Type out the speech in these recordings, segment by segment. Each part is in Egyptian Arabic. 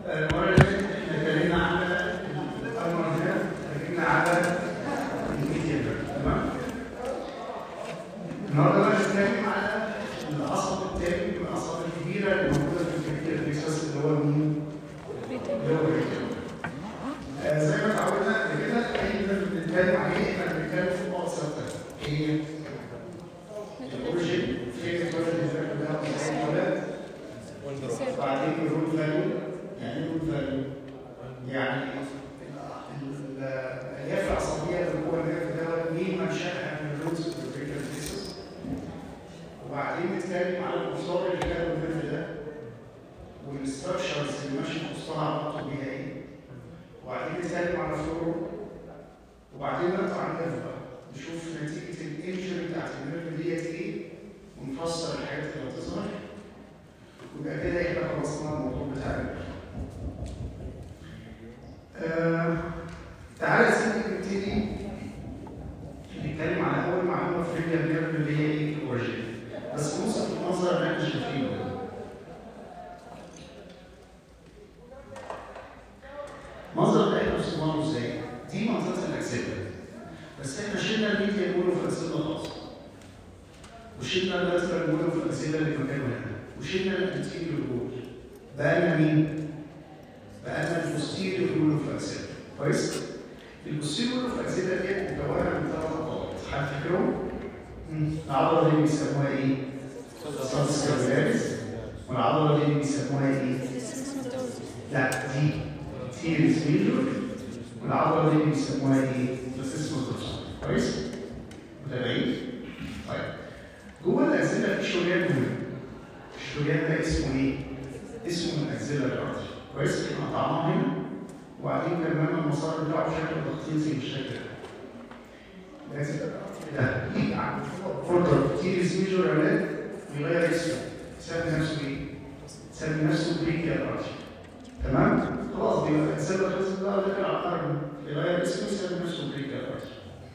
المره اللي فاتت احنا اتكلمنا على المره اللي اتكلمنا على الميديا تمام النهارده بقى هنتكلم على العصب التاني من الاعصاب الكبيره اللي موجوده في الكبير الريسس اللي هو مين؟ اللي هو الريتم. آه، زي ما اتعودنا قبل كده احنا بنتكلم عليه احنا بنتكلم في نقط ثابته هي الاوريجين فين الولد اللي ده الولد بعدين الرول فاليو يعني ايه رول فاليو؟ يعني ال- الالياف العصبيه اللي جوه النيرف دوت مين منشاها من الروتس والفيكال فيسس وبعدين نتكلم على المسار اللي كان النيرف ده والستراكشرز اللي ماشي في وسطها علاقته بيها ايه وبعدين نتكلم على فلورو وبعدين نقطع على النيرف بقى نشوف نتيجه الانجري بتاعت النيرف ديت ايه ونفسر الحاجات اللي هتظهر ويبقى كده احنا خلصنا الموضوع بتاعنا. آه تعالى يا سيدي نبتدي نتكلم على اول معلومه في الريال نيرف اللي هي ايه الاوريجين بس بص في المنظر اللي احنا شايفينه ده. منظر ده احنا وصلنا له ازاي؟ دي منطقه الاكسده بس احنا شلنا الميديا نقوله في الاكسده خالص وشلنا اللاترال نقوله في الاكسده اللي مكانه هنا وشلنا الانتيريور جول بقى لنا مين؟ بقى لنا البوستيريور جول في الاكسده كويس؟ البوستيريور جول في الاكسده ديت مكونه من ثلاث عضلات حد فاكرهم؟ مم. العضله دي بيسموها ايه؟ سابسكابيلاريس والعضله دي بيسموها ايه؟ لا دي تيريس ميجور والعضله دي بيسموها ايه؟ اسمه دورسال كويس؟ متابعين؟ طيب جوه الاكسده في شريان مهم الشريان ده اسمه ايه؟ اسمه الاكسيلاري ارتري كويس؟ احنا قطعناه هنا وبعدين كمان المسار بتاعه شكل تخطيطي بالشكل ده الاكسيلاري ارتري ده يجي عند فولدر تيريس ميجور اولاد بيغير اسمه سمي نفسه ايه؟ سمي نفسه بريكيال ارتري تمام؟ خلاص بيبقى الاكسيلاري ارتري ده داخل على القرن يغير اسمه يسمي نفسه بريكيال ارتري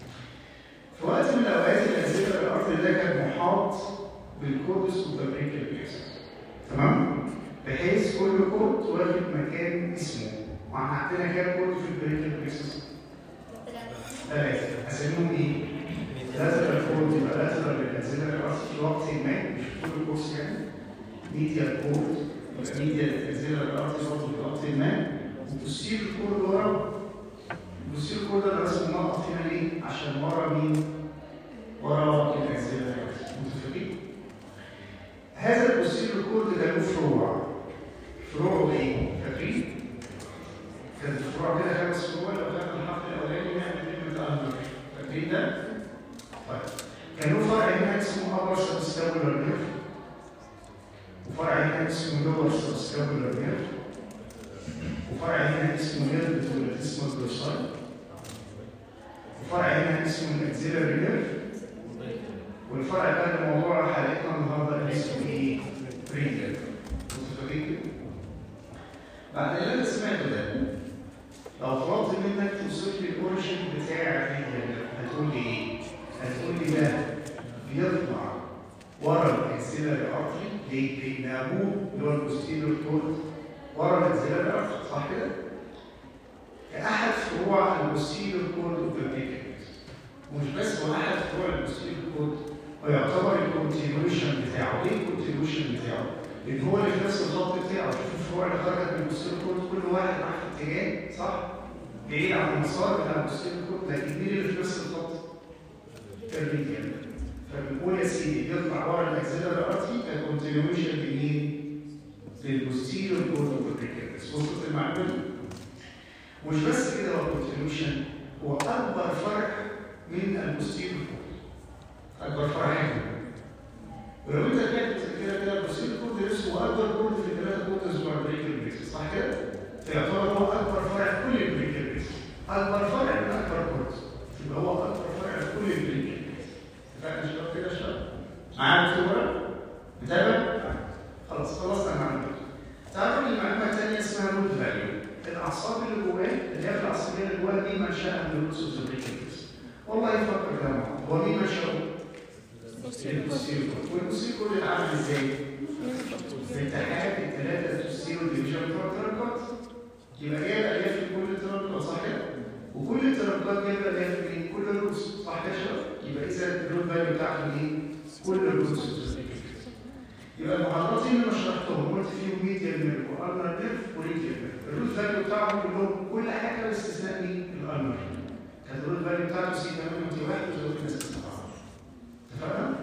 في وقت من الاوقات الاكسيلاري ارتري ده كان محاط بالكورتس والبريكال بيكس تمام بحيث كل كورت واخد مكان اسمه واحنا عندنا كام كورت في البريكال بيكس ثلاثه اسميهم ايه لاترال كورت يبقى لاترال للاكسيلاري ارتري في وقت ما مش في كل كورس يعني ميديال كورت يبقى ميديال الاكسيلاري ارتري برضه في وقت ما وبوستير كورت ورا البوستير كورت ده رسم نقط هنا ليه عشان ورا مين ورا الاكسيلاري ارتري متفقين هذا البوستيريور كورد ده له فروع فروعه ايه؟ فاكرين؟ كان الفروع كده خمس فروع لو خدنا الحرف الاولاني نعمل كلمه البر فاكرين ده؟ طيب كان له فرع هنا اسمه ابر سبسكابولار نيرف وفرع هنا اسمه لور سبسكابولار نيرف وفرع هنا اسمه نيرف اسمه الدورسال وفرع هنا اسمه الاكزيلاري نيرف والفرع بقى اللي موضوع حلقتنا النهارده اللي اسمه ايه؟ برينجر متفقين كده؟ بعد اللي انا سمعته ده لو طلبت منك توصف لي الاوريجن بتاع الرينجر هتقول لي ايه؟ هتقول لي ده بيطلع ورا الاكسيلاري ارتري ليه؟ لان ابوه اللي هو البوستيريور كورد ورا الاكسيلاري ارتري صح كده؟ كأحد فروع البوستيريور كورد والبريكال ومش بس هو احد فروع البوستيريور كورد ويعتبر الكونتينيوشن بتاعه ايه الكونتينيوشن بتاعه؟ لان هو اللي في نفس الخط بتاعه شوف الفروع اللي خرجت من البوستيريور كورد كل واحد راح في اتجاه صح؟ بعيد عن المسار بتاع البوستيريور كورد لكن مين اللي في نفس الخط؟ الريديال فبنقول يا سيدي يطلع ورا الاكسيلاري ارتي ككونتينيوشن لمين؟ للبوستيريور كورد والبريكيرس وصلت المعلومه دي؟ مش بس كده هو كونتينيوشن هو اكبر فرع من البوستيريور كورد اكبر فرع حجم ولو انت كاتب كده كده البوستيريور كورد اسمه اكبر كورد في الثلاثه كورد بتوع البريكير بيكس صح كده؟ فيعتبر هو اكبر فرع في كل البريكير بيكس اكبر فرع من اكبر كورد يبقى هو اكبر فرع في كل البريكير بيكس اتفقنا شباب كده شباب؟ معايا الصوره؟ متابع؟ خلاص خلصنا المعلومات تعرفوا ان المعلومه الثانيه اسمها رود فاليو الاعصاب اللي جواه اللي هي العصبيه اللي جواه دي منشاها من الروتس اوف والله يفكر كده معاه هو مين منشاه؟ البوستيريور والبوستيريور اتعمل ازاي؟ باتحاد الثلاثه البوستيريور ديفيجن بتوع التراكات يبقى جايب الياف في كل الترابيزات صح كده؟ وكل الترابيزات جايبه الياف في كل الرؤوس صح كده يا شباب؟ يبقى اذا الرول فاليو بتاعته ايه؟ كل الرؤوس يبقى المحاضرات اللي انا شرحتهم قلت فيهم ميديا نيرف والنر نيرف وريديال نيرف الرول فاليو بتاعهم كلهم كل حاجه باستثناء مين؟ الالنر كانت الرول فاليو بتاعته سي 8 وتي 1 وزود الناس اتفقنا؟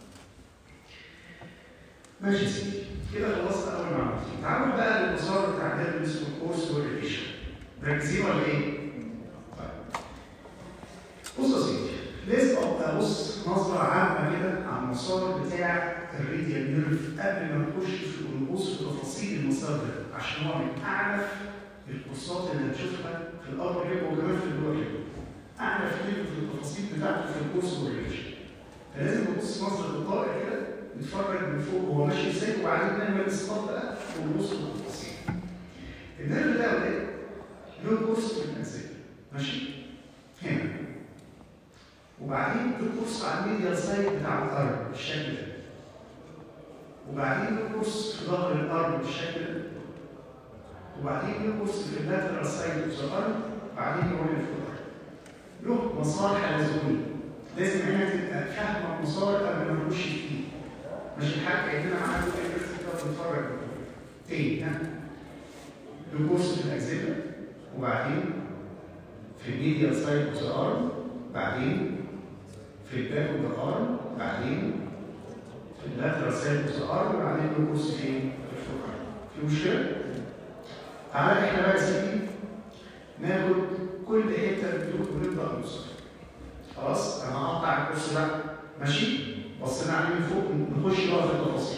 ماشي يا سيدي كده خلصنا اول معلومه تعالوا بقى للمسار بتاع ده اللي اسمه الكورس والريفيشن مركزين ولا ايه؟ طيب بص يا سيدي لازم ابقى ابص نظره عامه كده على المسار بتاع الريديال نيرف قبل ما نخش في ونبص في تفاصيل المسار ده عشان هو من اعنف الكورسات اللي هنشوفها في الابر ليب وكمان في اللور ليب اعنف ليب في التفاصيل بتاعته في الكورس والريفيشن فلازم نبص نظره الطائر كده نتفرج من فوق هو ماشي ازاي وبعدين نعمل اسقاط بقى ونبص في التفاصيل. النيرف ده اولاد له كورس في الانسان ماشي؟ هنا وبعدين له كورس على الميديال سايد بتاع الارض بالشكل ده وبعدين له كورس في ظهر الارض بالشكل ده وبعدين له كورس في اللاترال سايد اوف ذا ارض وبعدين يروح لفوق له مسار حلزوني لازم هنا تبقى فاهمه المسار قبل ما نخش فيه مش الحاجة كأننا عملنا في الرسم كده بنتفرج تاني ها الكورس في الأجزلة وبعدين في الميديال سايد اوف ذا ارم بعدين في الباك اوف ذا ارم بعدين في اللاترال سايد اوف ذا ارم بعدين الكورس فين؟ في الفوق في مشكلة؟ تعالى احنا بقى يا سيدي ناخد كل حتة بالدروس ونبدأ نوصل خلاص انا هقطع الكورس ده ماشي؟ بصينا عليه من فوق نخش بقى في التفاصيل.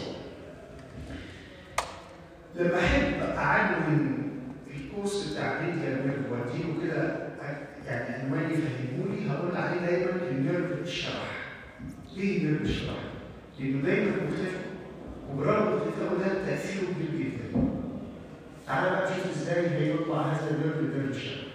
لما احب اعلم الكورس بتاع ميديا نيرف واديله كده يعني عنوان يفهمه لي هقول عليه دايما النيرف الشرح. ليه النيرف الشرح؟ لانه دايما مختفي وبرغم اختفائه ده تاثيره كبير جدا. تعالى بقى نشوف ازاي هيطلع هذا النيرف النيرف الشرح.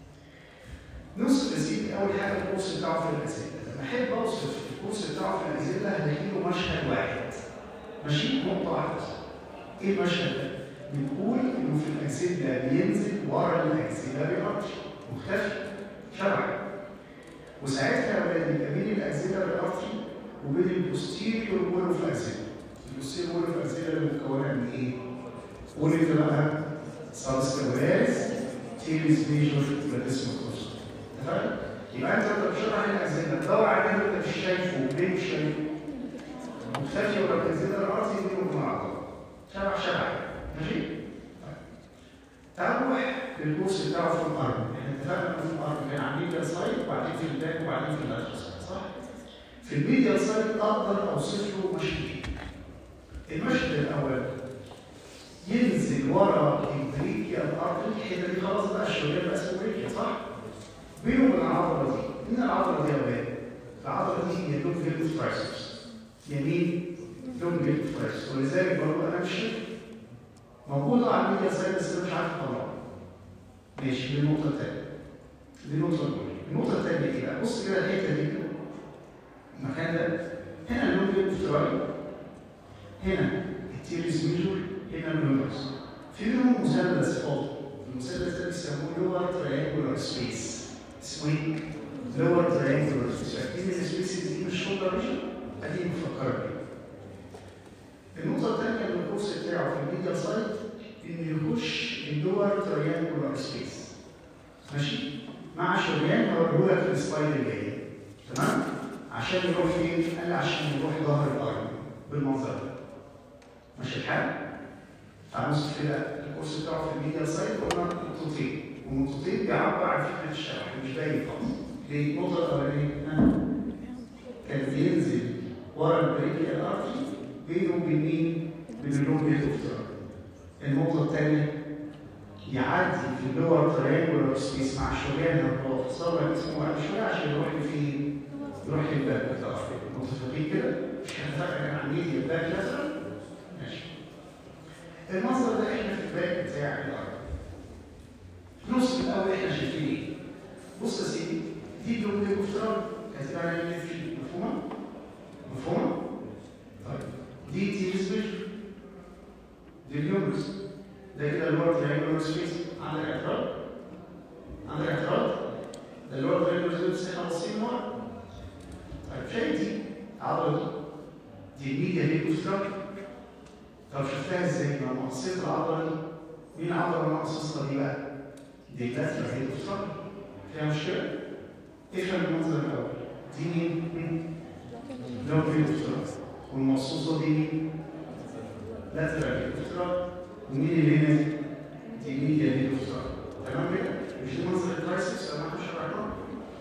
نوصف يا سيدي اول حاجه الكورس بتاعه في الاسئله. لما احب اوصف الكورس بتاعه في الأجزلة هلاقي له مشهد واحد ماشي نقطة واحدة إيه المشهد ده؟ بنقول إنه في الأجزلة بينزل ورا الأجزلة بيرتش مختفي شرعي وساعتها يا ولاد يبقى بين الأجزلة بالأرتري وبين البوستيريور وول اوف أجزلة البوستيريور وول اوف أجزلة اللي مكونة من إيه؟ قول أنت بقى سابسكابولاز تيريز ميجور لاتيسمو كروس اتفقنا؟ يبقى انت وانت بتشرح الاجزاء تدور عليه انت مش شايفه ليه مش شايفه؟ مختفي ولا بتنزل الارض بينهم وبين بعض شبح شبح ماشي؟ طيب تعال نروح للكورس بتاعه في الارض احنا اتفقنا انه في الارض كان على الميديال سايد وبعدين في الباك وبعدين في اللاترال سايد صح؟ في الميديال سايد اقدر اوصف له مشهدين المشهد الاول ينزل ورا البريكيا الارض الحته دي خلاص بقى الشويه بقى اسمه بريكيا صح؟ بينه وبين العضله دي مين العضله دي يا ولاد؟ العضله دي هي لون فيلد فرايسوس يمين لون فيلد فرايسوس ولذلك برضه انا مش شايف موجوده على الميديا سايد بس انا مش عارف اطلعها ماشي دي النقطه الثانيه دي النقطه الاولى النقطه الثانيه ايه بقى؟ بص كده الحته دي كده المكان ده هنا اللون فيلد فرايسوس هنا التيريس ميجور هنا النيورس في منهم مثلث فوق المثلث ده بيسموه لور تريانجولار سبيس اسمه ايه؟ لور تريانجولار سبيس فاكرين السبيسز دي مش شولدر ريجن؟ ادي مفكر بيها النقطة الثانية من الكورس بتاعه في الميديا سايت إنه يخش اللور تريانجولار سبيس ماشي؟ مع شريان هوريه لك في السلايد الجاي تمام؟ عشان يروح فين؟ قال عشان يروح ظهر الأرض بالمنظر ده ماشي الحال؟ تعالوا نشوف كده الكورس بتاعه في الميديا سايت قلنا نقطتين والنقطتين بيعبر عن فكره الشرح مش باين خالص ليه؟ النقطه الاولانيه كان بينزل ورا البريكيا الارتري بينه وبين مين؟ بين اللون بيتوفتر النقطه الثانيه يعدي في اللور تريانجولار سبيس مع الشريان هو اختصار اسمه بعد شويه عشان يروح لفين؟ يروح للباك بتاع متفقين كده؟ مش هنفرق عن ميديا الباك لاترال ماشي المنظر ده احنا في الباك بتاع الارض نص الاول احنا شايفين ايه بص يا سيدي دي بلوك افتراض كاتبها على اليمين في مفهومه مفهومه طيب دي تي سبيشال دي اليومرس ده كده اللور تريانجولار سبيس عندك اعتراض؟ عندك اعتراض؟ ده اللور تريانجولار سبيس احنا باصين ورا طيب شايف دي العضله دي دي الميديا ليكوستراكشر طب شفتها ازاي؟ لما بصيت العضله دي مين العضله اللي انا قصصها دي بقى؟ دي اللاترال ليكوستراكشر فيها مشكله؟ افهم المنظر الاول دي مين؟ لو ليكوستراكشر والمقصوصه دي مين؟ لاترال ليكوستراكشر ومين اللي هنا؟ دي ميديا ليكوستراكشر تمام كده؟ مش دي منظر الترايسبس اللي احنا شرحناه؟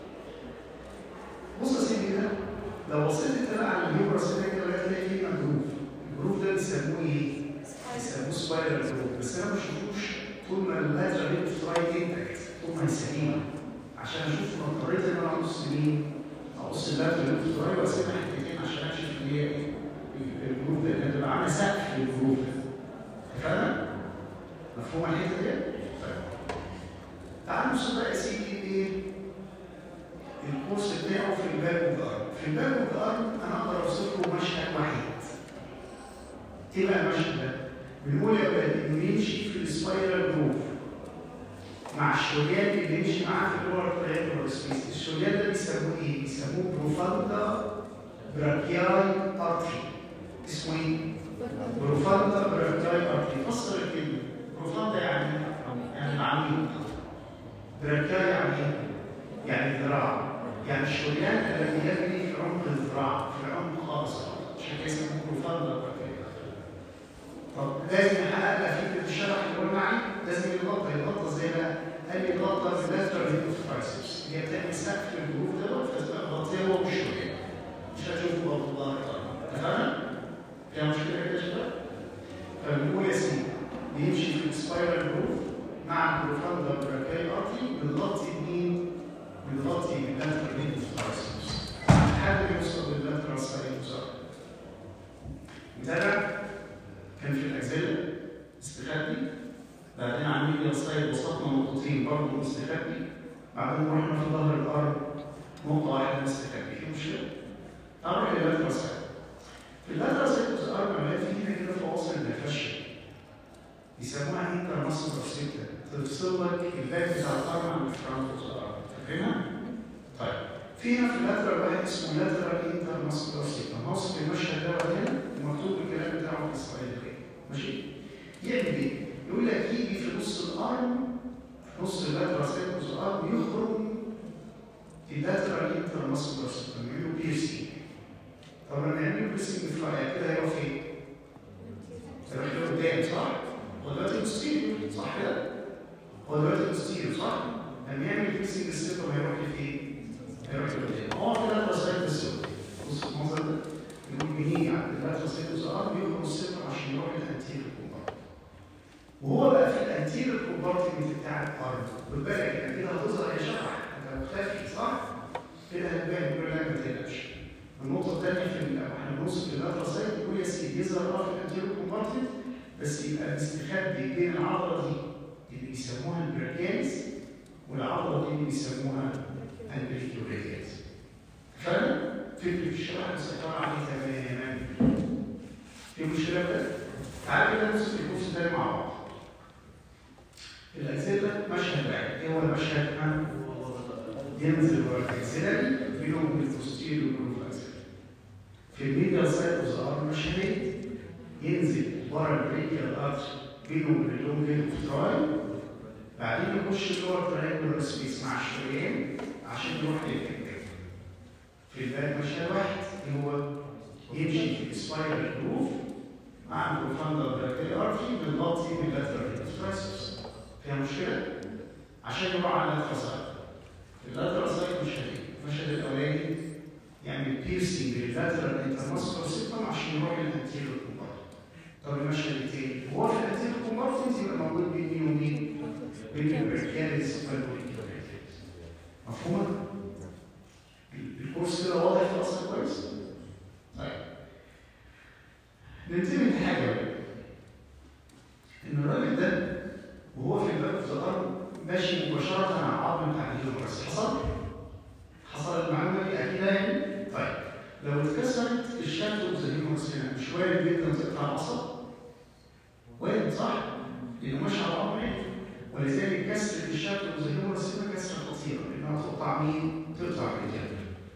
بص يا سيدي كده لو بصيت انت بقى على الهيومرس هنا كده هتلاقي فيه جروف الجروف ده بيسموه ايه؟ بيسموه سبايرال جروف بس انا ما بشوفوش طول ما اللاترال ليكوستراكشر انتكت طول ما هي سليمه عشان اشوف لو اضطريت ان انا اقص مين؟ اقص اللاترال ليكوستراكشر واسيبها حتتين عشان اكشف ان هي ايه؟ الجروف ده اللي تبقى عامله سقف للجروف ده فاهم؟ مفهوم الحته دي؟ طيب تعالوا نبص بقى يا سيدي ايه؟ الكورس بتاعه في الباب والارض في الباب والارض انا اقدر اوصف له مشهد واحد ايه بقى المشهد ده؟ بنقول يا ولاد انه يمشي في السبايرال جروف مع الشريان اللي يمشي معاه في اللور تريانجولار سبيس الشريان ده بيسموه ايه؟ بيسموه بروفاندا براكياي ارتري اسمه ايه؟ بروفاندا براكياي ارتري فسر الكلمه بروفاندا يعني يعني عميق براكياي يعني ايه؟ يعني ذراع يعني الشريان الذي يجري في عمق الذراع في عمق خالص عشان كده يسموه بروفاندا براكياي طب لازم نحقق لها فكره الشرح اللي قلنا عليه لازم يتغطى يتغطى ازاي بقى؟ قال لي يتغطى باللاترال هيبوفرايسس هي بتعمل سقف للجروف ده فتبقى مغطيه هو بالشريان مش هتشوفه برضه ظهر اتفقنا؟ فيها مشكله كده يا شباب؟ فبنقول يا سيدي بيمشي في السبايرال جروف مع البروفاندا براكاي ارتري بنغطي مين؟ بنغطي باللاترال هيبوفرايسس لحد ما يوصل لللاترال سايتوزار متابع؟ كان في الأجزلة استخبي بعدين على الميديا سايد وسطنا نقطتين برضه مستخبي بعدين رحنا في ظهر الأرض نقطة واحدة مستخبي في مشكلة؟ أروح لللاترال سايد في اللاترال سايد الأرض بلاقي في هنا كده فواصل الفشل يسموها انتر ماسل سيتا تفصل لك الباك بتاع الأرض عن الفرونت الأرض فاكرينها؟ طيب في هنا في اللاترال واحد اسمه لاترال انتر ماسل سيتا نوصف المشهد دوت هنا ومكتوب الكلام بتاعه في السلايد ماشي يعمل ايه؟ يقول لك يجي في نص الارم في نص اللاترال سيكوس الارم يخرج اللاترال انتر ماسكولار سيستم يعملوا بيرسينج طب لما يعملوا بيرسينج في رايك كده هيروح فين؟ هيروح لقدام صح؟ هو دلوقتي مستيريو صح كده؟ هو دلوقتي مستيريو صح؟ لما يعمل بيرسينج السيستم هيروح لفين؟ هيروح لقدام هو في اللاترال سيكوس بص المنظر ده يقول بيجي عند اللاترال سيكوس الارم يخرج السيستم عشان يروح للانتيريور كومبارتمنت وهو بقى في الانتيريور كومبارتمنت بتاع الارض خد بالك يعني كده هتظهر يا شرح انت مختفي صح؟ كده هتبان يقول لك ما تقلقش النقطة الثانية في احنا بنوصف للاترال سايت يقول يا سيدي يظهر اه في الانتيريور كومبارتمنت بس يبقى مستخبي بين العضلة دي اللي بيسموها البراكياليس والعضلة دي اللي بيسموها البريكيورياليس فاهم؟ فكرة الشرح مسيطرة عليه تماما في مشكلة بقى؟ تعالى كده نوصف الكورس ده مع بعض. الأجزلة مشهد واحد، إيه هو المشهد؟ ينزل ورا الأجزلة بينهم وبين البوستيريور والجروف الأجزلة. في الميديال سايد أوف ذا أرم مشهدين ينزل ورا البريكيال أرش بينه وبين اللونجين أوف تراي بعدين يخش اللور تراينجولار سبيس مع الشريان عشان يروح للكتاب. في الباك مشهد واحد اللي هو يمشي في السبايرال جروف مع البروفاندا براكيال ارتري بنغطي باللاترال ستريسس فيها مشكله عشان يروح على اللاترال سايد اللاترال سايد مش هدي المشهد الاولاني يعمل بيرسينج لللاترال انترماسكولار سيستم عشان يروح للانتيريور كومبارتمنت طب المشهد الثاني هو في الانتيريور كومبارتمنت يبقى موجود بين مين ومين؟ بين البركياليس والبركياليس مفهومه؟ الكورس كده واضح في اصلا كويس؟ طيب ننتبه لحاجه بقى ان الراجل ده وهو في الباب في الارض ماشي مباشره على العظم بتاع الهيومرس حصل؟ حصل المعلومه دي اكيد يعني؟ طيب لو اتكسرت الشكل اوف ذا هيومرس هنا مش وارد جدا تقطع العصب؟ وارد صح؟ لانه ماشي على بعض عادي ولذلك كسر الشكل وظهور السنه كسره خطيره لانها تقطع مين؟ تقطع الرجال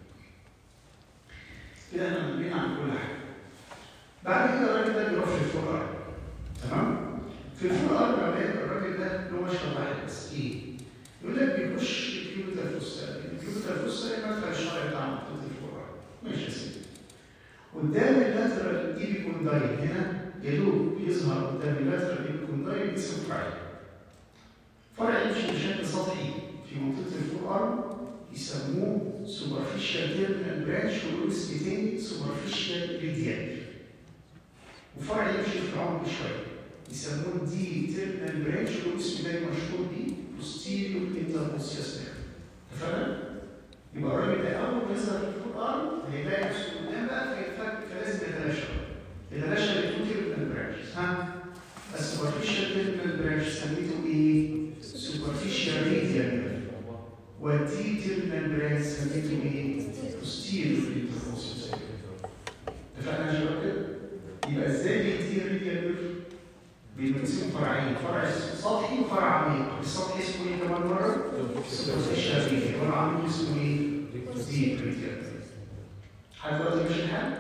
كده احنا مدين عن كل حاجه بعد كده الراجل ده بيروح في الفقراء تمام؟ في الفقراء لما الراجل ده له مشهد واحد بس ايه؟ يقول لك بيخش بيوت الفستان بيوت الفستان المدخل الشرعي بتاع منطقه الفقراء ماشي يا سيدي قدام اللاترال دي بيكون دايل هنا يا دوب يظهر قدام اللاترال دي بيكون دايل اسم فرعي فرع يمشي بشكل سطحي في منطقه الفقراء يسموه سوبرفيشال تيرمينال برانش ويقولوا اسم تاني سوبرفيشال ريديال وفرع يمشي في العمق شويه يسموه دي تيرمينال برانش ويقولوا اسم تاني مشهور بيه posterior interosseous nerve اتفقنا؟ يبقى الراجل ده اول ما يظهر في الفقار هيلاقي نفسه قدام بقى فيتفك فلازم يتلاشى يتلاشى لتو تيرمينال برانشز ها؟ السوبرفيشال تيرمينال برانش سميته ايه؟ سوبرفيشال ريديال والدي تيرمينال برانش سميته ايه؟ posterior interosseous nerve اتفقنا يا شباب كده؟ يبقى ازاي بيدي ريديال نيرف؟ بينقسم فرعين فرع سطحي وفرع عميق السطحي اسمه ايه كمان مره؟ الشريف والعميق اسمه ايه؟ ديب ريتيرن حد دلوقتي ماشي الحال؟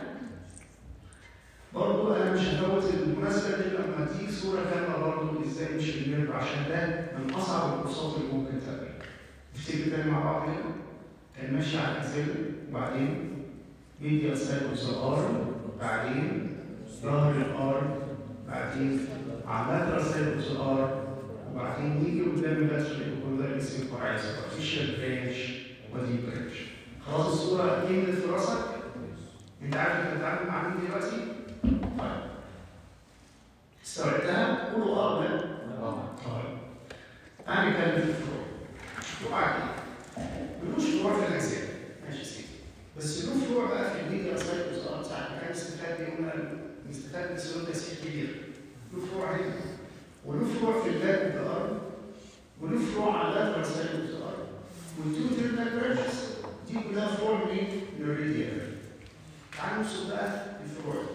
برضه انا مش هفوت المناسبه دي لما اديك صوره كامله برضه ازاي مش النيرف عشان ده من اصعب الكورسات اللي ممكن تقابلها. نفتكر تاني مع بعض كده كان ماشي على الازاله وبعدين ميديا سايكوس الار بعدين ظهر الار بعدين عمال رسائل ار وبعدين يجي قدام اللاترال يكون ده اسم فرعي سوبرفيشال برانش ودي برانش خلاص الصوره كملت في راسك انت عارف انت بتتعامل مع مين دلوقتي؟ طيب استوعبتها؟ قولوا اه ولا طيب تعالى نتكلم في الفروع فروع ايه؟ ملوش فروع في الاجزاء ماشي يا سيدي بس له فروع بقى في الميديا سايكوس اه بتاع كان استفاد بيه قلنا نستفاد من سلوك تسهيل كبير له فروع هنا وله فروع في اللاب الارض وله فروع على اللاب رسائل الارض والتو تيرمال برانشز دي كلها فروع من من الريديال تعالوا نوصل بقى للفروع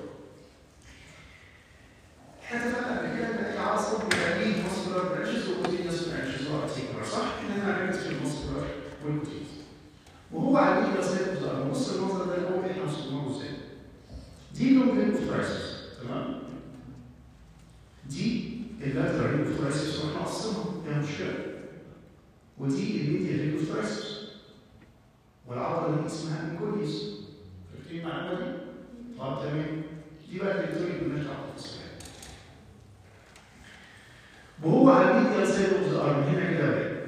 احنا اتفقنا قبل كده ان اي عصب بيبقى ليه ماسكولار برانشز وكوتينيوس برانشز وارتيكولار صح؟ احنا هنركز في الماسكولار والكوتينيوس وهو على الايد رسائل الارض بص المنظر ده اللي هو احنا وصلناه ازاي دي لونجينوفرايسس تمام؟ دي اللاترال رينوفرايسس واحنا قصينها فيها مشكله ودي الميديا رينوفرايسس والعضله دي اسمها انكوليس فاكرين المعلومه دي؟ طب تمام دي بقى التريتوري مالناش دعوه بالتفاصيل وهو على الميديا سايد اوف ذا ارم هنا كده بقى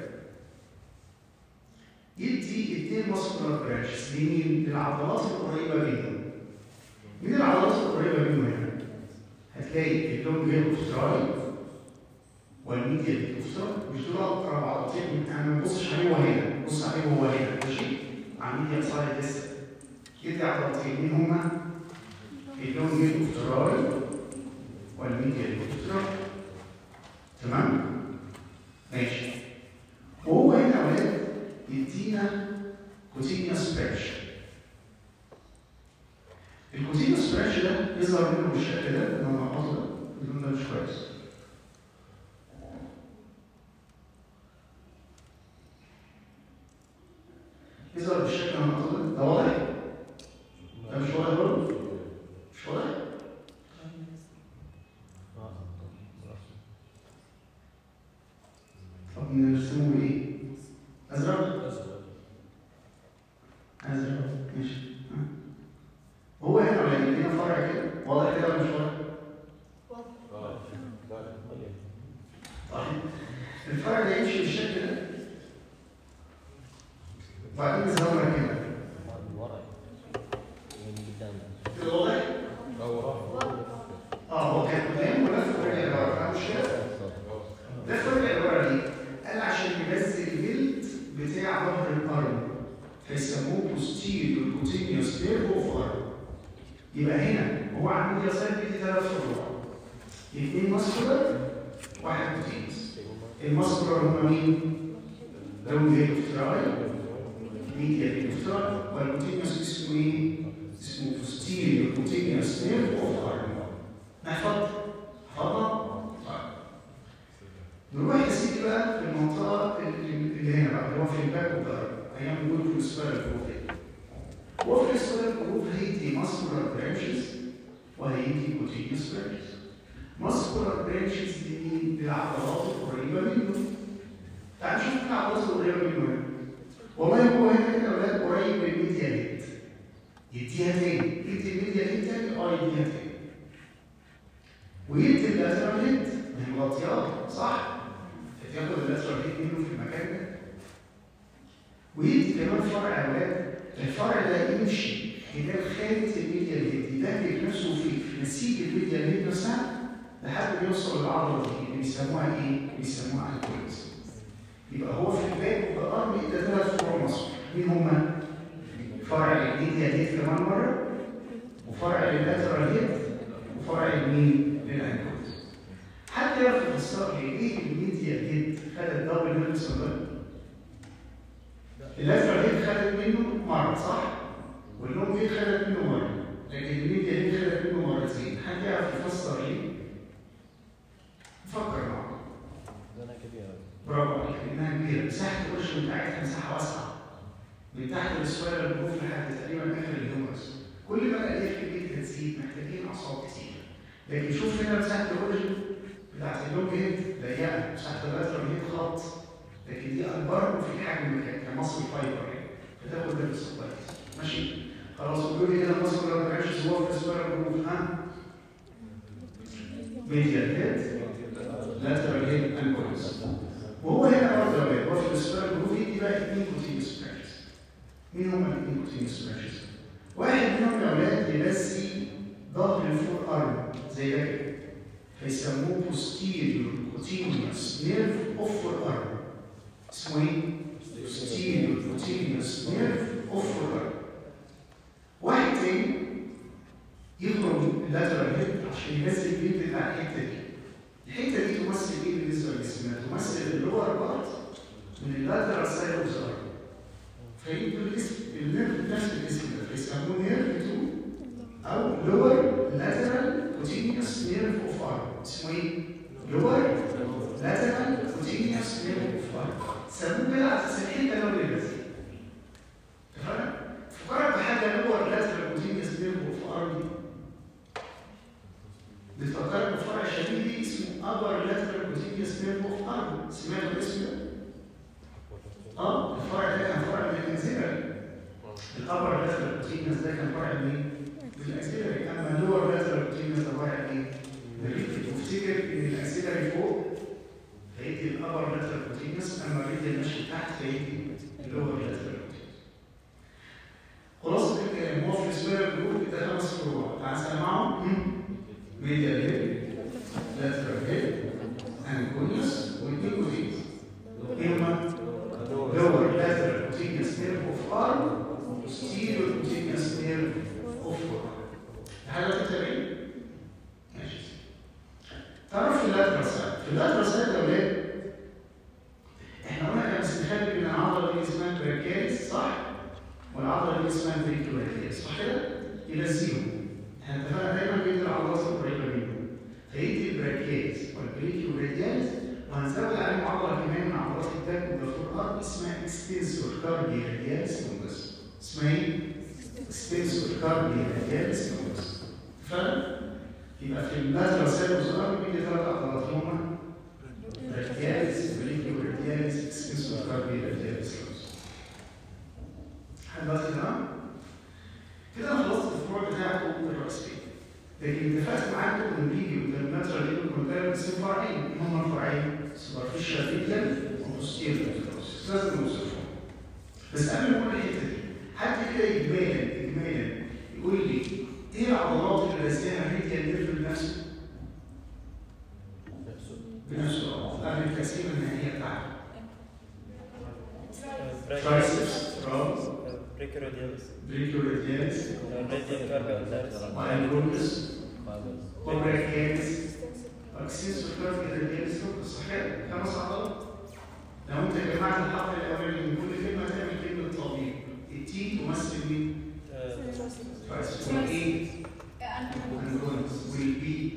يدي اثنين ماسكولار برانشز لمين؟ للعضلات القريبه منه مين العضلات القريبه منه هنا؟ هتلاقي اللونج هيلوستراي والميديا هيلوستراي مش دول اقرب عضلتين انا ما ببصش عليه هو هنا بص عليه هو هنا ماشي على الميديا سايد لسه يدي عضلتين مين هما؟ اللونج هيلوستراي والميديا هيلوستراي تمام؟ ماشي وهو هنا يا ولاد يدينا كوتينيوس برانش الكوتينيوس برانش ده يظهر منه بالشكل ده اللي هو الخط ده اللون ده مش كويس يظهر بالشكل اللي انا ده ده واضح؟ ده مش واضح برضه؟ مش واضح؟ طب نرسمه بايه؟ ازرق؟ ازرق ماشي ها؟ هو هنا ولا هنا فرع كده واضح كده ولا مش واضح؟ طيب الفرع ده يمشي بالشكل ده وبعدين يظهر لك كده كده واضح؟ اه هو كان قدام ولف ورجع لورا فاهم مشكله؟ لف ورجع لورا ليه؟ قال عشان ينزل الجلد بتاع ظهر الارم فيسموه posterior cutaneous nerve of arm يبقى هنا هو عنده يسار بيدي ثلاث فروع اثنين ماسكولار واحد كوتينيوس الماسكولار هما مين؟ لون هيلوفتراي ميديا هيلوفتراي والكوتينيوس اسمه ايه؟ اسمه posterior cutaneous nerve of arm نحفظ حفظنا؟ طيب ايام وجود السبيرال جروب وفي السبيرال جروب هيدي ماسكولار برانشز وهيدي كوتينيوس برانشز ماسكولار برانشز دي بالعضلات القريبه منه تعال نشوف العضلات القريبه منه هنا والله هو هنا كده اولاد قريب من الميديا هيد يديها تاني يدي الميديا هيد تاني اه يديها تاني ويدي اللاترال هيد ما هي مغطياه صح؟ فتاخد اللاترال هيد منه في المكان ده ويدي كمان فرع اولاد الفرع ده يمشي خلال خارج الميديا هيد يدمج نفسه في في نسيج الميديا هيد نفسها لحد ما يوصل للعضله دي اللي بيسموها ايه؟ بيسموها الكوليز يبقى هو في الباك بأرض إدى ثلاث فروع مصر مين هما؟ فرع الميديا هيد كمان مرة وفرع اللاترال هيد وفرع المين؟ للأنكوز حد يعرف يفسر لي ايه الميديا هيد خدت دبل نيلسون ده؟ اللاترال هيد خدت منه مرة صح؟ واللونج هيد خدت منه مرة لكن الميديا هيد خدت منه مرتين حد يعرف يفسر ليه؟ نفكر مع بعض زنقة كبيرة برافو عليك لانها كبيره مساحه الوش بتاعتها مساحه واسعه من تحت السوير الجوف لحد تقريبا اخر الهيومرس كل ما الالياف الجديد تزيد محتاجين اعصاب كتير لكن شوف هنا مساحه الوش بتاعت اللونج هيد ضيقه مساحه اللاترال هيد خط لكن دي اكبر في الحجم ك- كمصل فايبر يعني فتاخد ده بالسبلاي ماشي خلاص قولوا لي هنا مصر لو ما كانش هو في السوير الجوف ها ميديا هيد lateral head and columns. وهو هنا برضه يا ولاد هو في السبيرال جروف يدي بقى اثنين كوتينيوس برانشز. مين هم الاثنين كوتينيوس برانشز؟ واحد منهم يا ولاد يمسي ظهر الفور ارم زي ده كده. فيسموه posterior cutaneous nerve of forearm. اسمه ايه؟ posterior cutaneous nerve of forearm. واحد تاني يخرج اللاترال هيد عشان ينزل الجلد بتاع الحته دي. الحته دي تمثل ايه بالنسبه للجسم؟ تمثل اللور بارت من اللاترال سايد اوف ذا فيدوا الاسم النيرف نفس الاسم ده فيسموه نيرف 2 او لور لاترال كوتينيوس نيرف اوف ارم اسمه ايه؟ لور لاترال كوتينيوس نيرف اوف ارم سموه كده على اساس الحته اللي هو بيلبس اتفقنا؟ فكرت بحاجه لور لاترال كوتينيوس نيرف اوف ارم دي بتفكرك بفرع شديد اسمه upper lateral cutaneous nerve of arm سمعت الاسم ده؟ اه الفرع ده كان فرع من الاكزيلري الابر lateral cutaneous ده كان فرع من من الاكزيلري اما اللور lateral cutaneous ده فرع ايه؟ من الريديال وافتكر ان الاكزيلري فوق هيدي الابر lateral cutaneous اما الريديال ماشي تحت هيدي اللور lateral cutaneous خلاص الكلام هو في السبيرال جروب ده خمس فروع تعال نسمعهم medial head, lateral head, and conus with equities. هما lower lateral cutaneous nerve of arm, posterior cutaneous nerve of forearm. هل تتابعين؟ ماشي. تعرف في اللاترال سايد، في اللاترال سايد يا ولاد احنا قلنا كان بنستخبي من العضله دي اسمها بريكياليس صح؟ والعضله دي اسمها بريكيولاريس صح كده؟ يلزيهم احنا اتفقنا دايما بين العضلات القريبه منهم فيدي البراكيات والبريكيو راديالز وهنزود عليهم عضله كمان من عضلات الباك والفور ارم اسمها اكستنسور كاردي راديالس لونجس اسمها ايه؟ اكستنسور كاردي راديالس لونجس اتفقنا؟ يبقى في اللاترال سيلوس ارم بيجي ثلاث عضلات هما راديالس بريكيو راديالس اكستنسور كاردي راديالس لونجس حد بس تمام؟ كده انا خلصت الفروع بتاعته الرئيسيه لكن اتفقت معاكم ان الفيديو ده الماتريال اللي كنت قايل بس فرعين هما الفرعين سوبرفيشال ريديال وبوستيريور لازم نوصفهم بس قبل ما اقول الحته دي حد كده اجمالا اجمالا يقول لي ايه العضلات اللي لازمها الريديال نيرف بنفسه؟ بنفسه اه قبل التقسيمه النهائيه بتاعته ترايسبس برافو بريكوروديالس بريكيو راديالس راديال كاربيالس مايلونس وبراكيالس اكسيس وكارد راديالس صحيح خمس عضلات لو انت جمعت الحرف الاولاني من كل كلمه تعمل كلمه طبيب التي تمثل مين؟ ترايسبس والاي انجونس والبي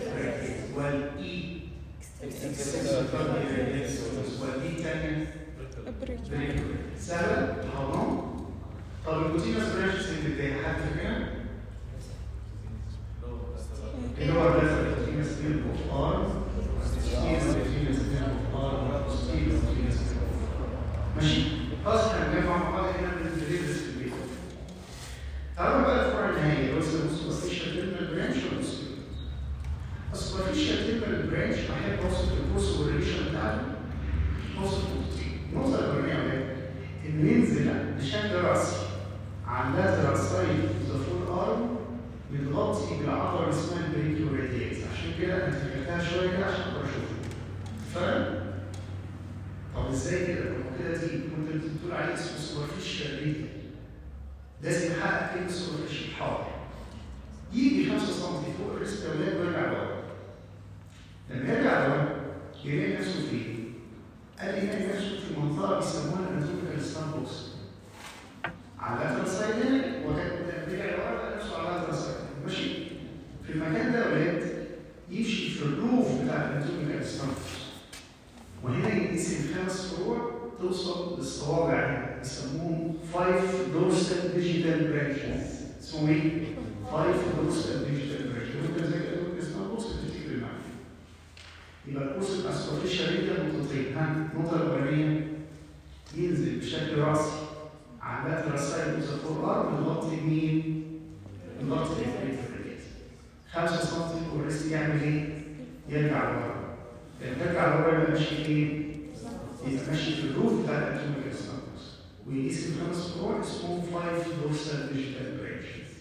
براكيالس والاي والبي الثانيه بريكيو سهله حضنهم طب الكوتينس برانشز اللي بتضايق حد فاكرها؟ اللي هو الرسم الكوتينس نيرف اوف ار ماشي خلاص احنا بنجمع مع بعض هنا بندرس في البيت تعالوا بقى الفرع النهائي اللي هو اسمه سوبرفيشال تيرمال برانش ولا السوبرفيشال تيرمال برانش بحب اوصف الكورس والريليشن بتاعته اوصف نقطتين النقطه الاولانيه انه ينزل بشكل راسي على اللاترال سايد اوف ذا فور ارم بتغطي بالعضله اللي اسمها البريكيو راديات عشان كده انا تكلمتها شويه كده عشان اقدر اشوفها فاهم؟ طب ازاي كده؟ طب ما كده دي كنت بتقول عليه اسمه سوبرفيشال راديال لازم يحقق كلمه سوبرفيشال حاضر يجي 5 سم فوق الريست يا ولاد ويرجع لورا لما يرجع لورا يلاقي نفسه فين؟ قال لي يلاقي نفسه في منطقه بيسموها الاناتوميكال ستان بوكس على اللاترال سايد هنا وكان رجع لورا لقى نفسه على اللاترال سايد ماشي في المكان ده يا ولاد يمشي في الروف بتاع الاناتوميكال ستان بوكس وهنا ينقسم خمس فروع توصل للصوابع هنا يسموهم 5 dorsal digital branches اسمهم ايه؟ 5 dorsal digital branches ممكن زي كده اسمها بوكس تفتكر معايا يبقى الكورس بتاع السوبرفيشال ريديال نقطتين ها النقطه الاولانيه ينزل بشكل راسي على اللاترال سايد اوف ذا فور ارم بنغطي مين؟ بنغطي الريديال 5 سم فوق الريست يعمل ايه؟ يرجع لورا لما يرجع لورا يبقى ماشي فين؟ يبقى ماشي في الروف بتاع الاناتوميكال ستانس ويقيس الخمس فروع اسمهم 5 dorsal digital branches.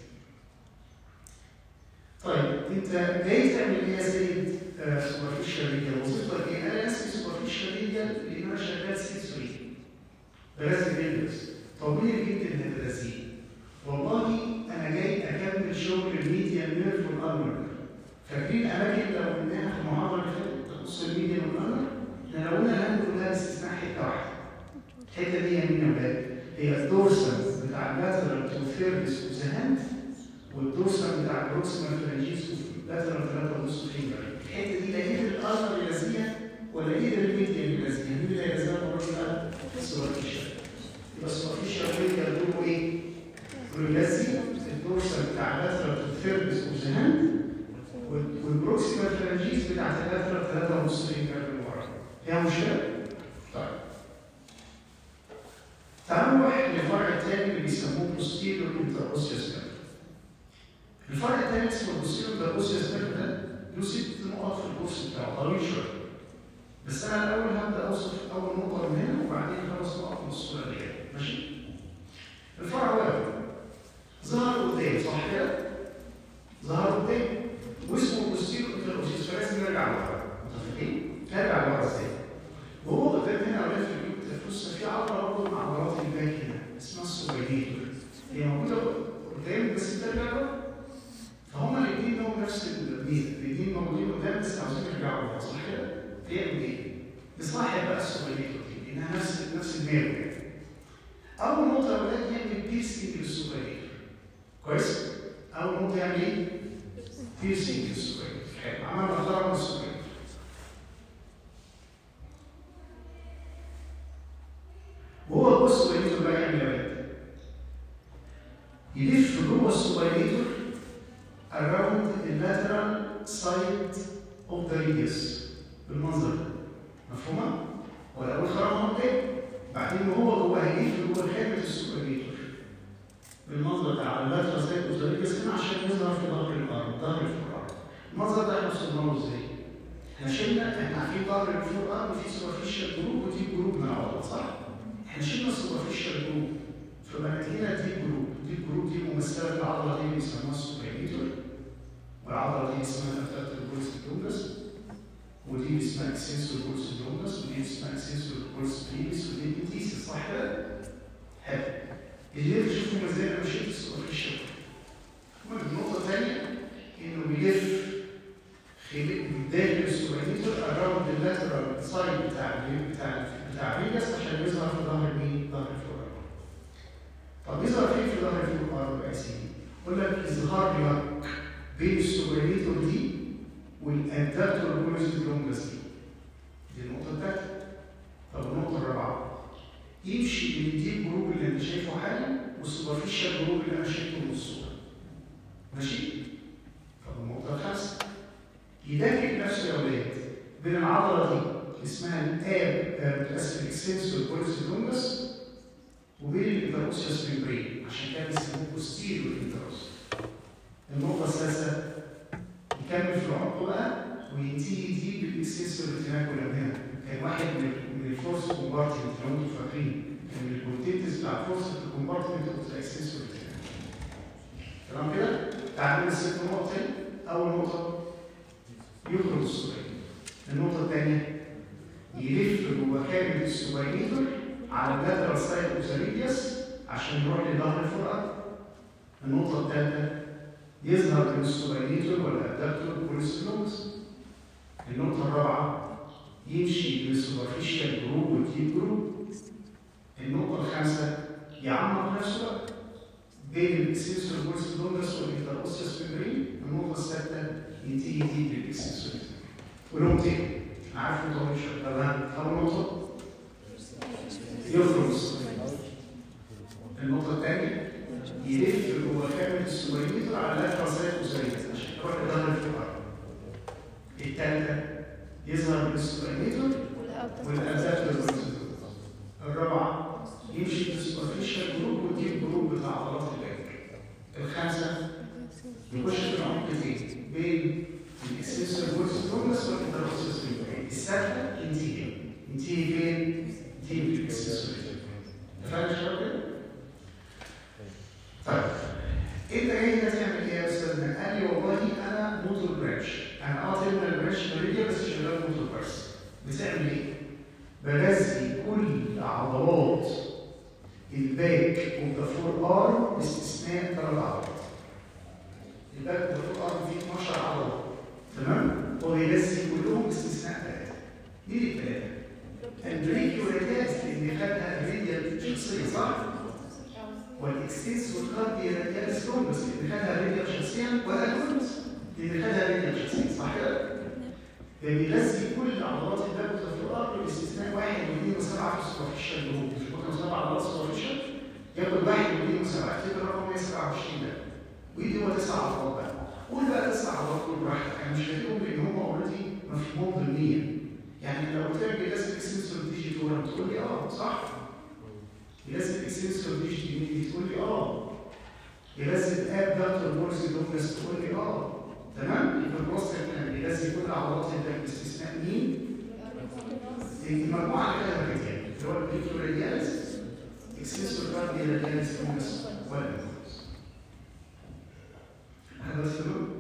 طيب انت جاي تعمل ايه يا سيد سوبرفيشال ريديال؟ وظيفتك ايه؟ انا اسمي سوبرفيشال ريديال لان انا شغال سيسوري برازي بيلدرز طب مين الجلد اللي هترازيه؟ والله انا جاي اكمل شغل الميديان نيرف والالمر فاكرين اماكن لو قلناها في المحاضره اللي فاتت تخص الميديان والالمر؟ احنا لو قلنا الهند كلها باستثناء حته واحده الحته دي يمين يا ولاد هي الدورسال بتاع اللاترال تو ثيربس اوف ذا هاند والدورسال بتاع البروكسيمال فرنجيس لاترال ثلاثه ونص فينجر الحته دي لا هي الالتر اللازيه ولا هي الميديان اللازيه مين اللي هيلزمها المره دي بقى؟ السوبرفيشال يبقى السوبرفيشال ريديال دوره ايه؟ بيلزي الدورسال بتاع اللاترال تو ثيربس اوف ذا هاند والبروكسيمال فرنجيس بتاعت اللاترال ثلاثه ونص فينجر من ورا فيها مشكله؟ طيب تعالوا نروح للفرع الثاني اللي بيسموه بوستيريور انتروسيوس نيرف. الفرع الثاني اسمه بوستيريور انتروسيوس نيرف ده له ست نقط في الكورس بتاعه طويل شويه. بس انا الاول هبدا اوصف اول نقطه من هنا وبعدين خمس نقط من الصوره اللي جايه ماشي؟ الفرع واحد ظهر قدام صح كده؟ ظهر قدام واسمه بوستيريور انتروسيوس فلازم نرجع لورا متفقين؟ نرجع لورا ازاي؟ وهو قدام هنا اولاد في الجيوب التنفس في عضله برضه من عضلات الباك هنا اسمها السوبريتور هي موجوده قدام بس بترجع لورا فهما الاثنين لهم نفس الميزه الاثنين موجودين قدام بس عاوزين يرجعوا لورا صح كده؟ هي ايه؟ بصاحب بقى السوبريتور دي لانها نفس نفس دماغه يعني اول نقطه يا ولاد يعمل بيرسينج للسوبريتور كويس؟ اول نقطه يعمل ايه؟ بيرسينج للسوبريتور حلو عمل خرج من السوبريتور وهو جوه السوبريتور بقى يعمل ايه؟ يلف جوه السوبريتور around the lateral side of the radius بالمنظر ده مفهومه؟ ولا اول خرم قدام بعدين وهو جوه هيلف جوه خامه السوبريتور بالمنظر ده على اللاترال سايد اوف ذا راديوس هنا عشان يظهر في ظهر الارض ظهر الفور المنظر ده احنا وصلنا له ازاي؟ احنا شلنا احنا عارفين ظهر الفور ارم في سوبرفيشال جروب ودي جروب من العضلات صح؟ احنا شلنا السوبرفيشال جروب فبقت هنا دي جروب دي جروب دي ممثله بالعضله دي بيسموها السوبريتور والعضله دي اسمها الافاتر بولس دومنس ودي اسمها اكسنسور بولس دومنس ودي اسمها اكسنسور بولس بريمس ودي بيتيسس صح كده؟ حلو اللي تشوفوا ازاي انا مشيت السوبرفيشال النقطه الثانيه انه بيلف داخل السوبريتور اراوند اللاترال سايد بتاع ال بتاع ال بتاع الريجس عشان يظهر في ظهر مين؟ ظهر الفور طب يظهر فين في ظهر الفور ار بقى يا سيدي؟ يقول لك اظهار لك بين السوبريتور دي والادابتور بوليس لونجس دي. دي النقطه الثالثه. طب النقطه الرابعه شايفه حالي والسوبرفيشال جروب اللي انا شايفه من الصوره ماشي طب النقطه الخامسه يدكك نفسه يا ولاد بين العضله دي اسمها الاب بتقسم الاكسنسور بوليس لونجس وبين الانتروسيوس ميمبرين عشان كده بيسموه بوستيريور انتروس النقطه الثالثه يكمل في العمق بقى وينتهي دي بالاكسنسور ريتيناكولا هنا كان واحد من من الفورس كومبارتمنت لو انتم فاكرين كان من الكونتنتس بتاع الفورس كومبارتمنت اوف الاكسنسور ريتيناكولا تمام كده؟ تعالوا نمسك نقطه تاني اول نقطه يخرج السوبر النقطه الثانيه يلف جوه كامل السوبريتور على اللاترال سايد اوزاريديوس عشان يروح لظهر الفرقه النقطه الثالثه يظهر من السوبريتور والابدكتور بوليسلومس النقطه الرابعه يمشي من السوبرفيشال جروب والديب جروب النقطه الخامسه يعمق نفسه بقى بين الاكسنسور بوليسلومس والانتروسيوس ميمبرين النقطه السادسه ينتهي دي بالاكسنسور ونقطتين عارف نقطه مش تمام اول نقطه يفرز النقطه الثانيه يلف جوه كامل السوبريتور على اللاترال سايد اوزاريتس عشان يروح لظهر الفقر الثالثه يظهر من السوبريتور والابزاتور الرابعه يمشي في السوبرفيشال جروب والديب جروب بتاع عضلات الباك الخامسه يخش في العمق دي بين الاكسسور فورس بروجرس والانتروسيس السادسه ينتهي ينتهي فين؟ ينتهي في الاكسسور اتفقنا يا شباب كده؟ طيب انت جاي هنا تعمل ايه يا استاذنا؟ قال لي والله انا موتور برانش انا اه ترمينال برانش مريديا بس شغال موتور برس بتعمل ايه؟ بغذي كل عضلات الباك اوف ذا فور ار باستثناء ثلاث عضلات الباك اوف ذا فور ار فيه 12 عضله تمام؟ هو بيغذي كلهم باستثناء ثلاثه مين الثلاثه؟ البريكيو ريداس اللي خدها الريديا شخصيه صح؟ والاكسس والكارديا ريديال ستونس اللي خدها ريديا شخصيا والاكونس اللي خدها ريديا شخصيا صح كده؟ بيغذي كل عضلات الباب والتفرقات باستثناء واحد واثنين وسبعه في السوبرفيشال جروب مش ممكن سبع عضلات سوبرفيشال ياخد واحد واثنين وسبعه افتكر الرقم 127 ده ويدي هو تسع عضلات بقى قول بقى تسع عضلات كل براحتك انا مش هديهم لان هم اوريدي مفهومهم ضمنيا يعني لو قلت لك بيغذي اكسنسور ديجيتورا تقول لي اه صح يغذي اكسنسور ديجيتورا تقول لي اه يغذي الاب دكتور بورس دوكلس تقول لي اه تمام يبقى الوسط كان بيغذي كل عضلات الباك باستثناء مين؟ المجموعه اللي كده الرجال اللي هو البيكتو رادياليس اكسسور كارديا رادياليس كونس ولا هذا السلوك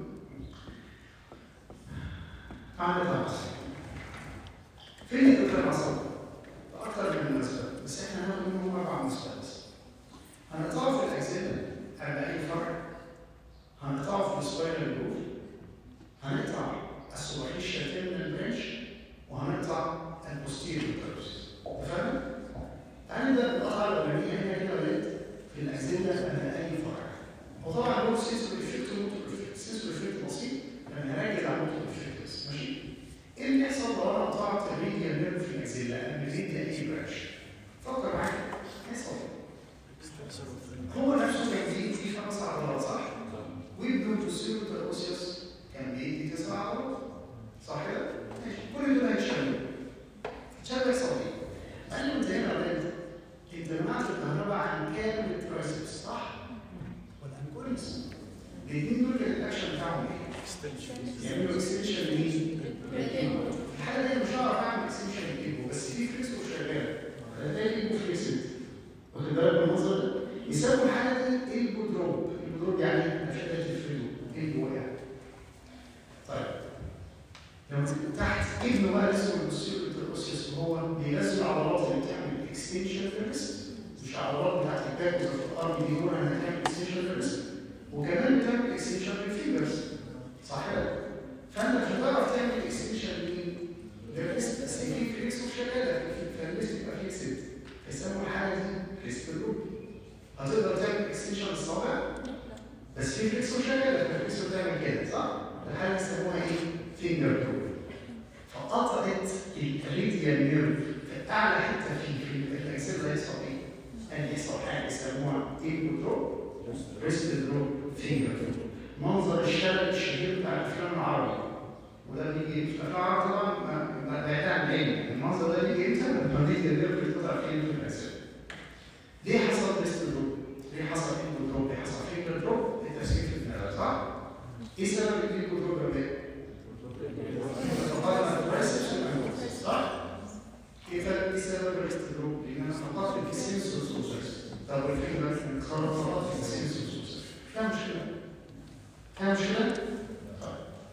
عندنا تفاصيل فين التفاصيل؟ اكثر من المسألة بس احنا هناخد منهم اربع مسألة بس هنقطعه في الاجزاء 40 فرع هنقطعه في السبايرال جروف هنقطع السوبرفيشال تيرمينال برانش وهنقطع البوستيريور كيرفز اتفقنا؟ تعالى نبدا بالقطعه الاولانيه هنا كده ولاد في الاجزله انا اي فرع وطبعا له سيسور افكت وموتور افكت سيسور افكت بسيط انا هركز على الموتور افكت بس ماشي؟ ايه اللي يحصل لو انا قطعت الريديال نيرف في الاجزله قبل الريديال اي برانش؟ فكر معايا يحصل هو نفسه كان فيه فيه خمس عضلات صح؟ ويبدو البوستيريور تروسيوس كان بيدي تسع عضلات صح كده؟ ماشي كل دول هيتشالوا شال يحصل ايه؟ قال لي انت هنا يا ولاد انت منعت الكهرباء عن كامل الترايسبس صح؟ والانكولس الاثنين دول كان الاكشن بتاعهم ايه؟ يعملوا اكستنشن لمين؟ الحاله دي مش هعرف اعمل اكستنشن للكيبو بس في فريسكو شغال هتلاقي الكيبو فريسد واخد بالك من المنظر ده؟ يسموا الحاله دي البو دروب البو دروب يعني مشاكل الفريدو البو وقع طيب لو تحت ابنه بقى اسمه البوستيريور تروسيوس وهو بيغذي العضلات اللي بتعمل اكستنشن في الريست مش العضلات بتاعت الباك وفي الارم دي هنا انها تعمل اكستنشن في الريست وكمان بتعمل اكستنشن في الفينجرز صح كده؟ فانت مش هتعرف تعمل اكستنشن لمين؟ للريست بس في فريكس شغاله فالريست يبقى فيكسد فيسموا الحاله دي ريست لوب هتقدر تعمل اكستنشن للصابع بس في فريكس شغاله فالفريكس بتعمل كده صح؟ الحاله يسموها ايه؟ فينجر لوب فقطعت الريديال نيرف في اعلى حته فيه في الاكسل ده يحصل ايه؟ ان يحصل حاجه اسمها بيسموها ايجو دروب ريست دروب فينجر دروب منظر الشلل الشهير بتاع الافلام العربي وده بيجي في الافلام العربي طبعا ما- ما بعيد عن العلم المنظر ده بيجي امتى؟ لما بيجي الريب بيتقطع فيه في الاسد ليه حصل ريست دروب؟ ليه حصل ايجو دروب؟ ليه حصل فينجر دروب؟ التفسير في الدماغ صح؟ ايه سبب الايجو دروب يا ولاد؟ فقدنا البرايسبس والانوكسس صح؟ ايه فرق ايه سبب الريست دروب؟ لان انا فقدت في السنسور سوسس طب الفكره ان خلاص فقدت في السنسور سوسس فيها مشكله فيها مشكله؟ طيب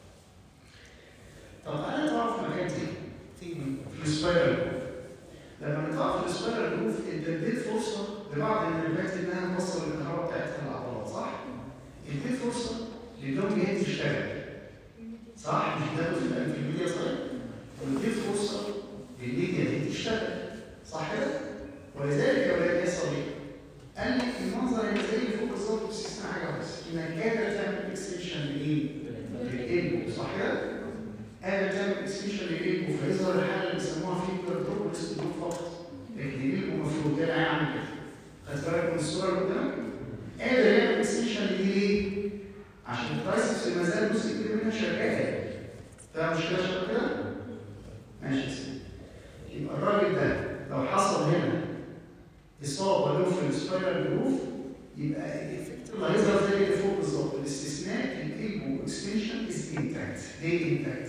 طب انا اقع في مكان تاني تيجي في السبايرال جروف لما نقع في السبايرال جروف انت اديت فرصه لبعض النيرفات انها توصل الكهرباء بتاعتها للعضلات صح؟ اديت فرصه للون جهاز يشتغل صح؟ مش ده في الانفيميديا صحيح؟ واديت فرصه للميديا دي تشتغل صح كده؟ ولذلك يا ولاد يحصل ايه؟ قال لي المنظر اللي زي اللي فوق بالظبط باستثناء حاجه بس انك قادر تعمل اكستنشن لايه؟ للإيجو صح كده؟ قادر تعمل اكستنشن للإيجو فيظهر الحاله اللي بيسموها فينجر دروب ريست دروب فقط لكن الإيجو المفروض كده هيعمل كده خدت بالك من الصوره اللي قدامك؟ قادر يعمل اكستنشن لدي ليه؟ عشان الكرايسيس ما زال جزء كبير منها شغال فاهم مشكله شبه كده؟ ماشي يا سيدي يبقى الراجل ده لو حصل هنا اصابه له في السبايرال جروف يبقى الايفكت اللي هيظهر زي اللي فوق بالظبط الاستثناء الايجو اكستنشن از انتاكت ليه انتاكت؟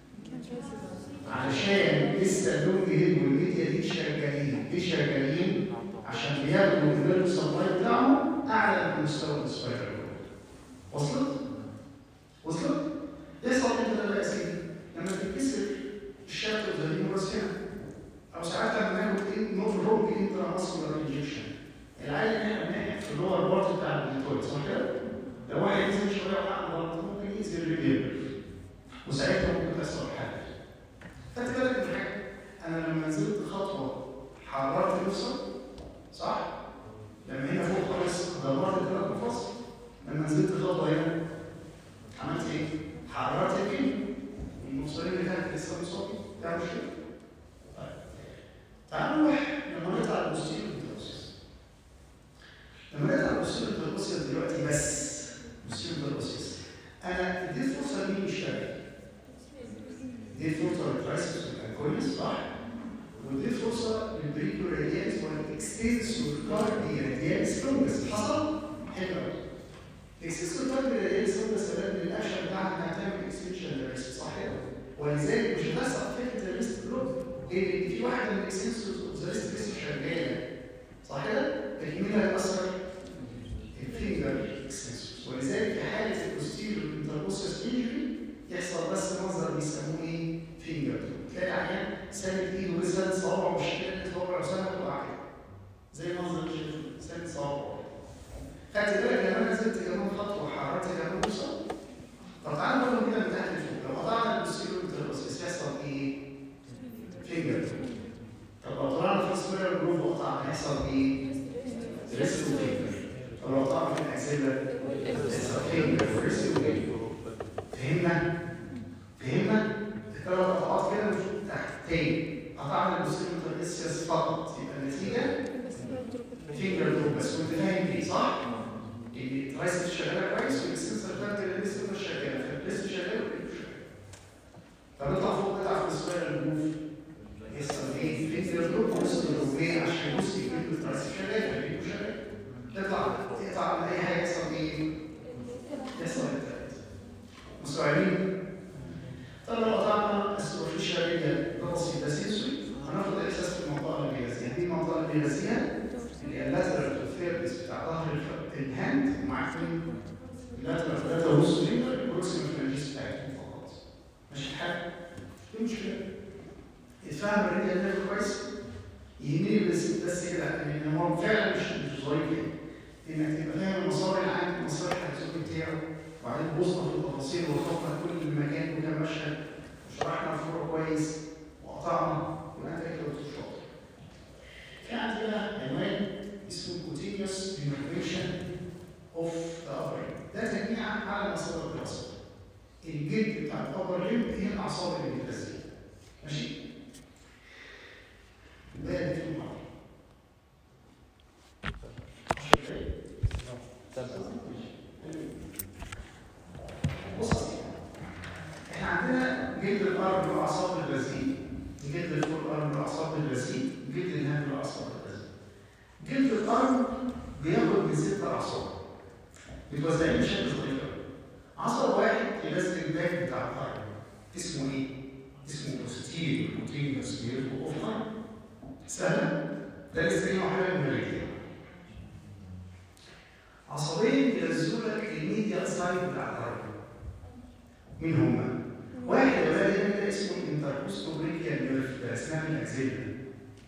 علشان لسه اللونج هيد والميديا دي شغالين ليه شغالين؟ عشان بياخدوا النيرف سبلاي بتاعهم اعلى من مستوى السبايرال جروف وصلت؟ وصلت؟ يحصل امتى ده يا سيدي؟ لما تتكسر الشكل الغريب راس هنا او ساعات لما ناخد ايه نوفل روب انترا ماسكولار انجكشن العيل اللي احنا بنحكي في اللور بارت بتاع الدكتور صح كده؟ لو واحد ينزل شويه وحق غلط ممكن ينزل الريجيبر وساعتها ممكن تحصل حاجه خدت بالك من حاجه انا لما نزلت خطوه حررت نفسك صح؟ لما هنا فوق خالص دمرت الثلاث مفاصل لما نزلت خطوه هنا عملت ايه؟ حررت الجنب المفصلين اللي كانت لسه مصابي ده مشكله طيب تعالوا نروح لما نطلع البوستيريور انتروسيس لما نطلع البوستيريور انتروسيس دلوقتي بس بوستيريور انتروسيس انا اديت فرصه لمين يشتغل اديت فرصه للترايسس والانكوينس صح واديت فرصه للبريكو راديالس والاكستنسور كاردي راديالس لونجس حصل حلو قوي الاكستنسور كاردي راديالس لونجس سبب من الاكشن بتاعها انها تعمل اكستنشن للريست صح كده ولذلك مش هتحصل فكره الريست بلوك لان في واحده من الاكستنسورز اوف ذا ريست لسه شغاله صح كده؟ لكن مين اللي هيأثر؟ الفينجر اكستنسورز ولذلك في حاله البوستيريور انتربوسس انجري يحصل بس منظر بيسموه ايه؟ فينجر دروب تلاقي عيان ساند ايده وساند صوابعه مش كده صوابعه وساند تقع كده زي منظر الجيم ساند صوابعه خدت بالك لما انا نزلت كمان خطوه وحررت كمان بوصه طب تعالى نقول كده من تحت لفوق لو قطعنا البوستيريور انتربوسس يحصل ايه؟ فينجر دروب طب لو طلعنا في السبيرال جروف وقطعنا هيحصل ايه؟ ريسك وفينجر طب لو قطعنا في الاكسيلا يحصل فينجر وريسك وفينجر فهمنا؟ فهمنا؟ الثلاث قطعات كده مش تحت تاني قطعنا البوستيريور انتربوسس فقط يبقى النتيجه فينجر دروب بس كنت فاهم ليه صح؟ ان الترايسس شغاله كويس والاكستنسور بتاعت الريسك مش شغاله فالريسك شغال والريسك شغال فنطلع فوق نطلع في السبيرال جروف يحصل ايه؟ فينجر دروب وريسك دروب ليه؟ عشان بص يجيب الترايسس شغال فالريسك شغال تطلع تقطع من اي حاجه يحصل ايه؟ يحصل التالت مستوعبين؟ طب لو قطعنا السوبرفيشال ريجل ده بسيط ده سنسوري هناخد احساس في المنطقه البيغازيه دي المنطقه البيغازيه اللي هي اللاترال ثيرابيس بتاع ظهر الف- الهاند ومعاك فين اللاترال ثلاثه ونص فينجر البروكسيمال فلانجيس بتاعتهم فقط ماشي الحال؟ دي مشكله اتفهم الرجل ده كويس يهمني بس بس كده ان هو فعلا مش مش ظريف يعني انك تبقى فاهم المسار العام المسار الحلزوني بتاعه وبعدين بصنا في التفاصيل وخطنا كل مكان وكل مشهد وشرحنا الفروع كويس وقطعنا يبقى انت كده دكتور شاطر. في عندنا عنوان اسمه continuous innovation of the upper limb ده تجميع على مصادر الدراسة الجلد بتاع الأبر ليم هي الأعصاب اللي بتغذيها ماشي؟ ده اللي في المحاضرة كونتينوس نيرف اوف ارم سهله ده لسه ايه حاجه من عصبين ينزلوا لك الميديا سايد بتاع الارم مين هما؟ واحد يا ولاد هنا اسمه الانتركوستوبريكيال نيرف ده اسمها الاكزيلا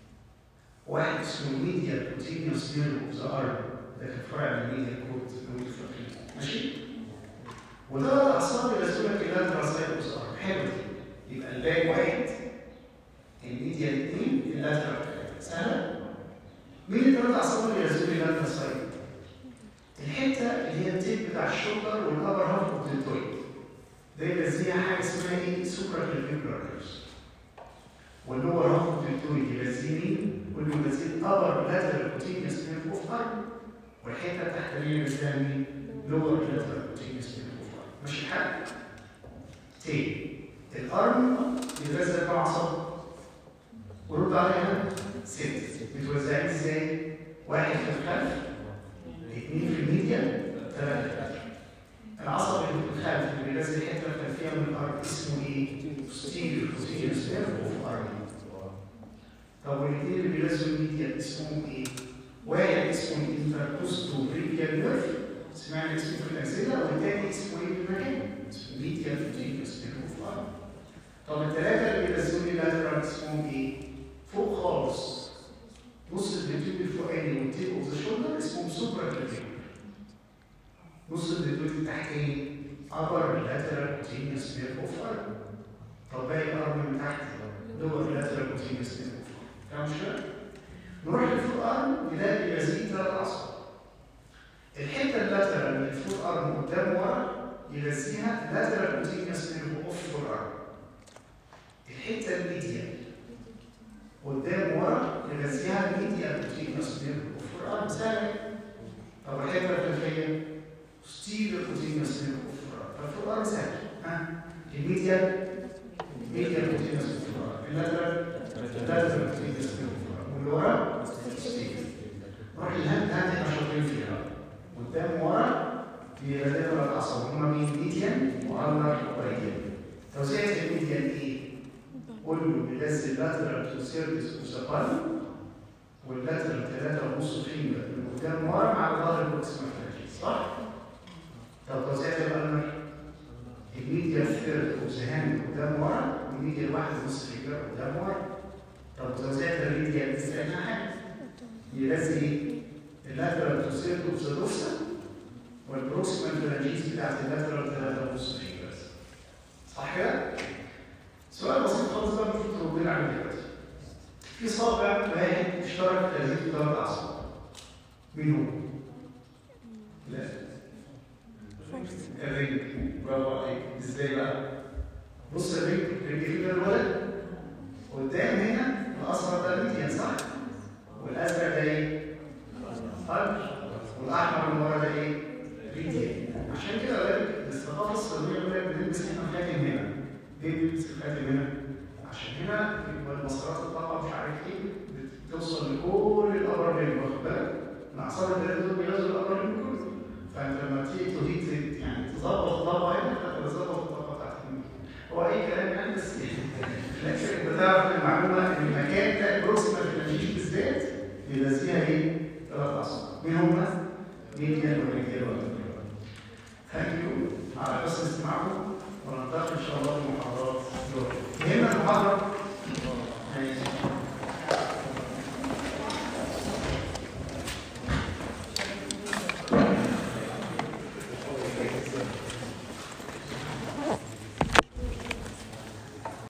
واحد اسمه ميديا بروتينيوس نيرف اوف ذا ارم ده كان فرع من الميديا كورت ماشي؟ وده الاعصاب اللي ينزلوا لك اللاترال اوف ذا ارم حلو دي يبقى الباقي واحد الميديا اثنين اللاترال سهله؟ مين الثلاث اعصاب اللي ينزلوا لي اللاترال سايد؟ الحته اللي هي التيب بتاع الشولدر والابر هاف اوف الدلتويد ده ينزلها حاجه اسمها ايه؟ سوبرا كليفيكولار واللور هاف اوف الدلتويد ينزل مين؟ واللي ينزل ابر لاترال كوتينيوس نيرف اوف ارم والحته تحت اللي ينزلها مين؟ لور لاترال كوتينيوس نيرف اوف ارم ماشي الحال؟ تاني الارم بيتغذى كام عصب؟ ورد عليها ست متوزعين ازاي؟ واحد في الخلف اثنين في الميديا ثلاثة العصب اللي في الخلف اللي بينزل الحته الخلفيه من الارض اسمه ايه؟ ستيل بروتينوس نيرف اوف ارم طب والاثنين اللي بينزلوا الميديا اسمهم ايه؟ واحد اسمه الانتركوستو بريكيال نيرف سمعنا اسمه في الاسئله والثاني اسمه ايه في المكان؟ اسمه ميديا بروتينوس نيرف اوف ارم طب الثلاثه اللي بينزلوا لي لاترال اسمهم ايه؟ فوق خالص نص الفيديو الفوقاني والتيب اوف ذا شولدر اسمهم سوبرا كلافيكولار نص الفيديو التحتاني ابر لاترال كوتينيوس نيرف اوف ارم طب باقي الارم من تحت لور لاترال كوتينيوس نيرف اوف ارم فاهم شويه؟ نروح للفوت ارم نلاقي يزيد ثلاث اعصاب الحته اللاترال من الفوت ارم قدام ورا يغذيها لاترال كوتينيوس نيرف اوف فور ارم الحته الميديال قدام ورا يغذيها الميديا بروتينوس نيرف اوف ارم سهل طب الحته الخلفيه ستيل بروتينوس نيرف اوف ارم فالفور ارم سهل ها الميديا ميديا بروتينوس نيرف اوف ارم اللاترال اللاترال بروتينوس نيرف اوف ارم واللي ورا ستيل نروح للهاند هاند احنا شاطرين فيها قدام ورا بيغذيها ثلاث اعصاب هما مين ميديان وارنر وريديان توزيع الميديان ايه؟ كله بينزل لاترال تو سيرفيس وسبال واللاترال ثلاثة ونص فينجر من قدام ورا مع الظهر البروكسيمال صح؟ طب توزيع الألمر الميديا ثيرد اوف ذا هاند قدام ورا والميديا واحد ونص فينجر قدام ورا طب توزيع الميديا استنى حاجة ينزل ايه؟ اللاترال تو سيرفيس اوف ذا دوسا والبروكسيمال فلانجيز بتاعت اللاترال ثلاثة ونص فينجر صح كده؟ سؤال بسيط خالص بقى المفروض تردين عليه دلوقتي. في صابع واحد اشترك في هذه ثلاث اعصاب. مين هو؟ لا. الرنج برافو عليك ازاي بقى؟ بص الرنج الرنج فيه ده الولد قدام هنا الاصفر ده ميديان صح؟ والازرق ده ايه؟ قلب والاحمر من ورا ده ايه؟ ريديان عشان كده بالك الثقافه الصينيه بيقول لك بنلبس هنا خاتم هنا ليه بيلبس الخاتم هنا؟ عشان هنا المسارات الطاقه مش عارف ايه بتوصل لكل الابر ليل واخد بالك؟ الاعصاب الثلاثه دول بيغذوا الابر ليل كله فانت لما تيجي تريد يعني تظبط الطاقه هنا فانت بتظبط الطاقه بتاعت هو اي كلام يعني بس لكن انت تعرف المعلومه ان المكان ده البروكسيمال فيلانجيش بالذات بينزلها ايه؟ ثلاث اعصاب مين هم؟ ميديان وريديان والانتريال ثانك يو على حسن استماعكم ونلتقي ان شاء الله في محاضرات دول. هنا المحاضره